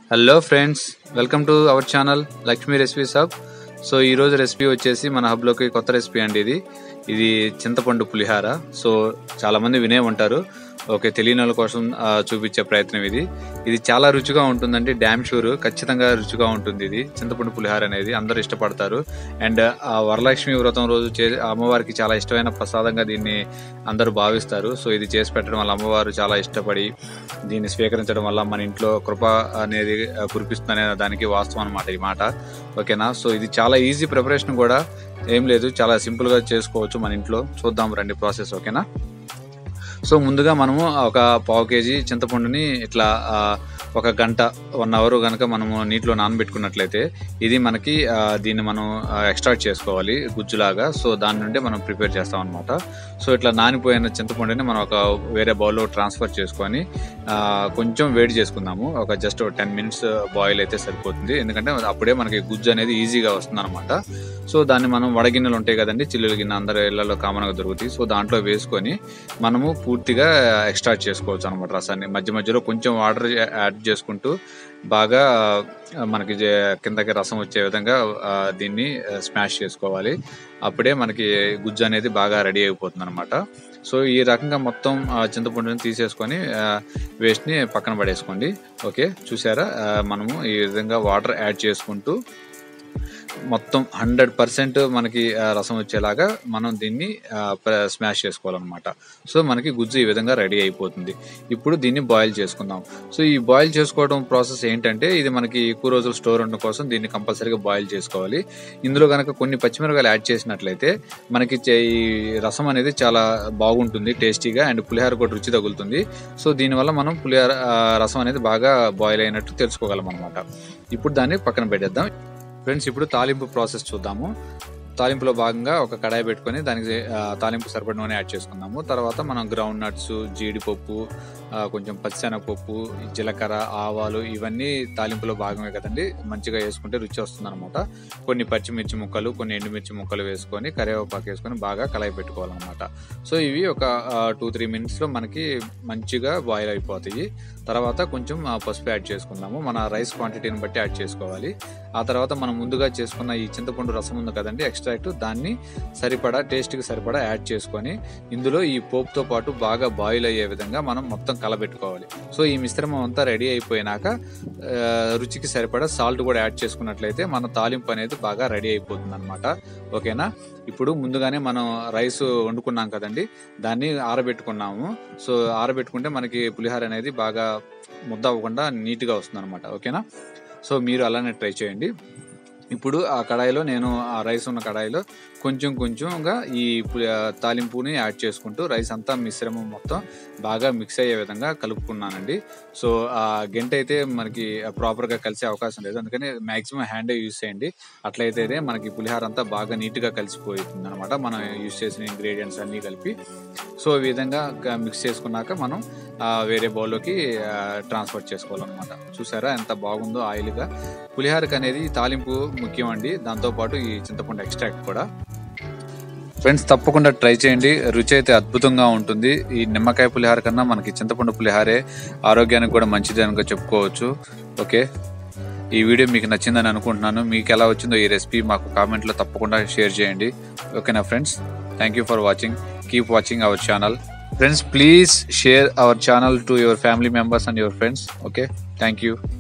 hello friends welcome to our channel Lakshmi recipes hub so ఈరోజు recipe వచ్చేసి మన హబ్లోకి కొత్త రెసిపీ అండి ఇది ఇది చింతపండు పులిహార సో చాలామంది వినే ఉంటారు ఓకే తెలియని వాళ్ళ కోసం ఆ, చూపించే ప్రయత్నం ఇది ఇది చాలా రుచిగా ఉంటుందండి డ్యామ్ షూర్ ఖచ్చితంగా రుచిగా ఉంటుంది ఇది చింతపండు పులిహార అనేది అందరూ ఇష్టపడతారు అండ్ ఆ వరలక్ష్మి వ్రతం రోజు చే అమ్మవారికి చాలా ఇష్టమైన ప్రసాదంగా దీన్ని అందరూ భావిస్తారు సో ఇది చేసి పెట్టడం వల్ల అమ్మవారు చాలా ఇష్టపడి దీన్ని స్వీకరించడం వల్ల మన ఇంట్లో కృప అనేది ఆ, కురిపిస్తుందనే దానికి వాస్తవం అనమాట ఈ మాట ఓకేనా సో ఇది చాలా ఈజీ ప్రిపరేషన్ కూడా ఏం లేదు చాలా సింపుల్ గా చేసుకోవచ్చు మన ఇంట్లో చూద్దాం రండి ప్రాసెస్ ఓకేనా సో ముందుగా మనము ఒక పావు కేజీ చింతపండుని ఇట్లా ఆ, ఒక గంట వన్ అవర్ కనుక మనము నీటిలో నానబెట్టుకున్నట్లయితే ఇది మనకి ఆ, దీన్ని మనం ఎక్స్ట్రాక్ట్ చేసుకోవాలి గుజ్జులాగా సో దాని నుండి మనం ప్రిపేర్ చేస్తాం అనమాట సో ఇట్లా నానిపోయిన చింతపండుని మనం ఒక వేరే బౌల్లో ట్రాన్స్ఫర్ చేసుకొని ఆ, కొంచెం వేడి చేసుకుందాము ఒక జస్ట్ టెన్ మినిట్స్ బాయిల్ అయితే సరిపోతుంది ఎందుకంటే అప్పుడే మనకి గుజ్జు అనేది ఈజీగా వస్తుంది అనమాట సో దాన్ని మనం వడగిన్నెలు ఉంటాయి కదండి చిల్లుల గిన్నె అందరి ఇళ్లలో కామన్గా దొరుకుతాయి సో దాంట్లో వేసుకొని మనము పూర్తిగా ఎక్స్ట్రాక్ట్ చేసుకోవచ్చు అనమాట రసాన్ని మధ్య మధ్యలో కొంచెం వాటర్ యాడ్ చేసుకుంటూ బాగా ఆ, మనకి జే- కిందకి రసం వచ్చే విధంగా ఆ, దీన్ని స్మాష్ చేసుకోవాలి అప్పుడే మనకి గుజ్జు అనేది బాగా రెడీ అయిపోతుంది అనమాట సో ఈ రకంగా మొత్తం ఆ, చింతపండుని తీసేసుకొని వేస్ట్ని పక్కన పడేసుకోండి ఓకే చూసారా ఆ, మనము ఈ విధంగా వాటర్ యాడ్ చేసుకుంటూ మొత్తం హండ్రెడ్ పర్సెంట్ మనకి ఆ, రసం వచ్చేలాగా మనం దీన్ని ఆ, ప్ర- స్మాష్ చేసుకోవాలన్నమాట సో మనకి గుజ్జు ఈ విధంగా రెడీ అయిపోతుంది ఇప్పుడు దీన్ని బాయిల్ చేసుకుందాం సో ఈ బాయిల్ చేసుకోవడం ప్రాసెస్ ఏంటంటే ఇది మనకి ఎక్కువ రోజులు స్టోర్ ఉండడం కోసం దీన్ని కంపల్సరీగా బాయిల్ చేసుకోవాలి ఇందులో కనుక కొన్ని పచ్చిమిరపకాయలు యాడ్ చేసినట్లయితే మనకి చే- ఈ రసం అనేది చాలా బాగుంటుంది టేస్టీగా అండ్ పులిహోర కూడా రుచి తగులుతుంది సో దీనివల్ల మనం పులిహోర ఆ, రసం అనేది బాగా బాయిల్ అయినట్టు తెలుసుకోగలం అనమాట ఇప్పుడు దాన్ని పక్కన పెట్టేద్దాం ఫ్రెండ్స్ ఇప్పుడు తాలింపు ప్రాసెస్ చూద్దాము తాలింపులో భాగంగా ఒక కడాయి పెట్టుకొని దానికి ఆ, తాలింపు సరిపడిన నూనె యాడ్ చేసుకుందాము తర్వాత మనం గ్రౌండ్ నట్స్ జీడిపప్పు ఆ, కొంచెం పచ్చిశనగపప్పు జీలకర్ర ఆవాలు ఇవన్నీ తాలింపులో భాగమే కదండి మంచిగా వేసుకుంటే రుచి వస్తుంది అనమాట కొన్ని పచ్చిమిర్చి ముక్కలు కొన్ని ఎండుమిర్చి ముక్కలు వేసుకొని కరివేపాకు వేసుకొని బాగా కలయి పెట్టుకోవాలన్నమాట సో ఇవి ఒక టూ త్రీ మినిట్స్లో మనకి మంచిగా బాయిల్ అయిపోతాయి తర్వాత కొంచెం ఆ, పసుపు యాడ్ చేసుకుందాము మన రైస్ క్వాంటిటీని బట్టి యాడ్ చేసుకోవాలి ఆ తర్వాత మనం ముందుగా చేసుకున్న ఈ చింతపండు రసం ఉంది కదండి ఎక్స్ట్రాక్ట్ దాన్ని సరిపడా టేస్ట్కి సరిపడా యాడ్ చేసుకొని ఇందులో ఈ పోపుతో పాటు బాగా బాయిల్ అయ్యే విధంగా మనం మొత్తం కలబెట్టుకోవాలి సో ఈ మిశ్రమం అంతా రెడీ అయిపోయినాక ఆ, రుచికి సరిపడా సాల్ట్ కూడా యాడ్ చేసుకున్నట్లయితే మన తాలింపు అనేది బాగా రెడీ అయిపోతుంది అనమాట ఓకేనా ఇప్పుడు ముందుగానే మనం రైస్ వండుకున్నాం కదండి దాన్ని ఆరబెట్టుకున్నాము సో ఆరబెట్టుకుంటే మనకి పులిహోర అనేది బాగా ముద్ద అవ్వకుండా నీట్గా వస్తుంది అనమాట ఓకేనా సో మీరు అలానే ట్రై చేయండి ఇప్పుడు ఆ కడాయిలో నేను ఆ రైస్ ఉన్న కడాయిలో కొంచెం కొంచెంగా ఈ పు- ఆ తాలింపుని యాడ్ చేసుకుంటూ రైస్ అంతా మిశ్రమం మొత్తం బాగా మిక్స్ అయ్యే విధంగా కలుపుకున్నానండి సో ఆ గంట అయితే మనకి ప్రాపర్గా కలిసే అవకాశం లేదు అందుకని మాక్సిమం హ్యాండ్ యూస్ చేయండి అట్లయితే మనకి పులిహార అంతా బాగా నీట్గా కలిసిపోతుంది అనమాట మనం యూస్ చేసిన ఇంగ్రీడియంట్స్ అన్నీ కలిపి సో ఈ విధంగా మిక్స్ చేసుకున్నాక మనం ఆ, వేరే బౌల్లోకి ట్రాన్స్ఫర్ చేసుకోవాలన్నమాట చూసారా ఎంత బాగుందో ఆయిల్గా పులిహారకి అనేది ఈ తాలింపు ముఖ్యం అండి దాంతోపాటు ఈ చింతపండు ఎక్స్ట్రాక్ట్ కూడా ఫ్రెండ్స్ తప్పకుండా ట్రై చేయండి రుచి అయితే అద్భుతంగా ఉంటుంది ఈ నిమ్మకాయ పులిహార కన్నా మనకి చింతపండు పులిహారే ఆరోగ్యానికి కూడా మంచిది అనుకో చెప్పుకోవచ్చు ఓకే ఈ వీడియో మీకు నచ్చిందని అనుకుంటున్నాను మీకు ఎలా వచ్చిందో ఈ రెసిపీ మాకు కామెంట్లో తప్పకుండా షేర్ చేయండి ఓకేనా friends thank you for watching keep watching our channel friends please share our channel to your family members and your friends okay thank you